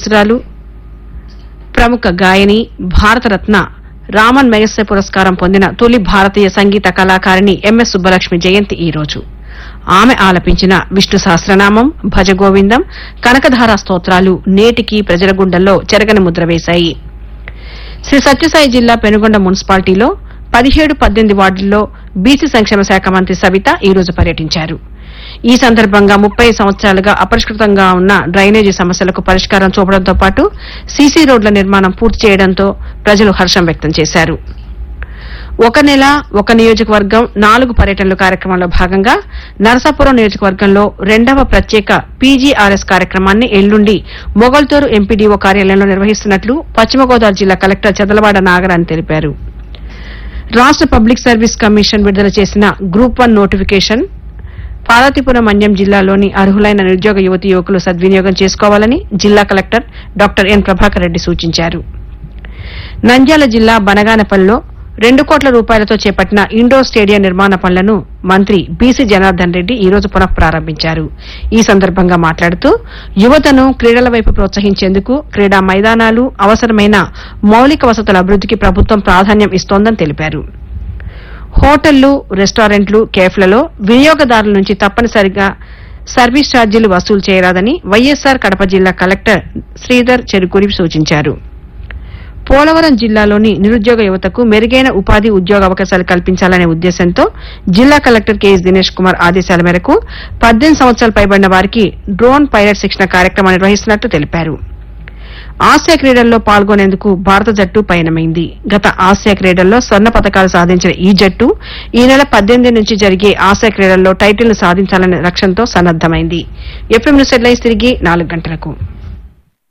గాయస్తురాలు ప్రముఖ గాయని భారతరత్న రామన్ మెగసె పురస్కారం పొందిన తొలి భారతీయ సంగీత కళాకారిణి ఎంఎస్ సుబ్బలక్ష్మి జయంతి ఈ రోజు ఆమె ఆలపించిన విష్ణు సహస్రనామం భజగోవిందం కనకధార స్తోత్రాలు నేటికి ప్రజల గుండెల్లో చెరగని ముద్ర వేశాయి శ్రీ సత్యసాయి జిల్లా పెనుగొండ మున్సిపాలిటీలో పదిహేడు పద్దెనిమిది వార్డుల్లో బీసీ సంక్షేమ శాఖ మంత్రి సవిత ఈ రోజు పర్యటించారు ఈ సందర్భంగా ముప్పై సంవత్సరాలుగా అపరిష్కృతంగా ఉన్న డ్రైనేజీ సమస్యలకు పరిష్కారం చూపడంతో పాటు సీసీ రోడ్ల నిర్మాణం పూర్తి చేయడంతో ప్రజలు హర్షం వ్యక్తం చేశారు ఒక నెల ఒక నియోజకవర్గం నాలుగు పర్యటనలు కార్యక్రమంలో భాగంగా నరసాపురం నియోజకవర్గంలో రెండవ ప్రత్యేక పీజీఆర్ఎస్ కార్యక్రమాన్ని ఎల్లుండి మొగల్తూరు ఎంపీడీఓ కార్యాలయంలో నిర్వహిస్తున్నట్లు పశ్చిమ గోదావరి జిల్లా కలెక్టర్ చదలవాడ నాగరాణి తెలిపారు రాష్ట పబ్లిక్ సర్వీస్ కమిషన్ విడుదల చేసిన group one notification Parvathipuram Manyam జిల్లాలోని అర్హులైన నిరుద్యోగ యువతి యువకులు సద్వినియోగం చేసుకోవాలని జిల్లా collector doctor N Prabhakar Reddy సూచించారు నంద్యాల జిల్లా బనగానపల్లిలో రెండు కోట్ల రూపాయలతో చేపట్టిన ఇండోర్ స్టేడియం నిర్మాణ పనులను మంత్రి బీసీ జనార్దన్ రెడ్డి ఈ రోజు పునః ప్రారంభించారు ఈ సందర్భంగా మాట్లాడుతూ యువతను క్రీడల వైపు ప్రోత్సహించేందుకు క్రీడా మైదానాలు అవసరమైన మౌలిక వసతుల అభివృద్దికి ప్రభుత్వం ప్రాధాన్యం ఇస్తోందని తెలిపారు హోటళ్లు రెస్టారెంట్లు కేఫ్లలో వినియోగదారుల నుంచి తప్పనిసరిగా సర్వీస్ ఛార్జీలు వసూలు చేయరాదని వైఎస్సార్ కడప జిల్లా కలెక్టర్ శ్రీధర్ చెరుకూరి సూచించారు పోలవరం జిల్లాలోని నిరుద్యోగ యువతకు మెరుగైన ఉపాధి ఉద్యోగ అవకాశాలు కల్పించాలనే ఉద్దేశంతో జిల్లా కలెక్టర్ కెఎస్ దినేష్ కుమార్ ఆదేశాల మేరకు పద్దెనిమిది సంవత్సరాలు పైబడిన వారికి డ్రోన్ పైలట్ శిక్షణ కార్యక్రమం నిర్వహిస్తున్నట్లు తెలిపారు ఆసియా క్రీడల్లో పాల్గొనేందుకు భారత జట్టు పయనమైంది గత ఆసియా క్రీడల్లో స్వర్ణ పతకాలు సాధించిన ఈ జట్టు ఈ నెల పద్దెనిమిది నుంచి జరిగే ఆసియా క్రీడల్లో టైటిల్ ను సాధించాలనే లక్ష్యంతో సన్నద్దమైంది ఎఫ్ఎం న్యూస్ హెడ్లైన్స్ తిరిగి నాలుగు గంటలకు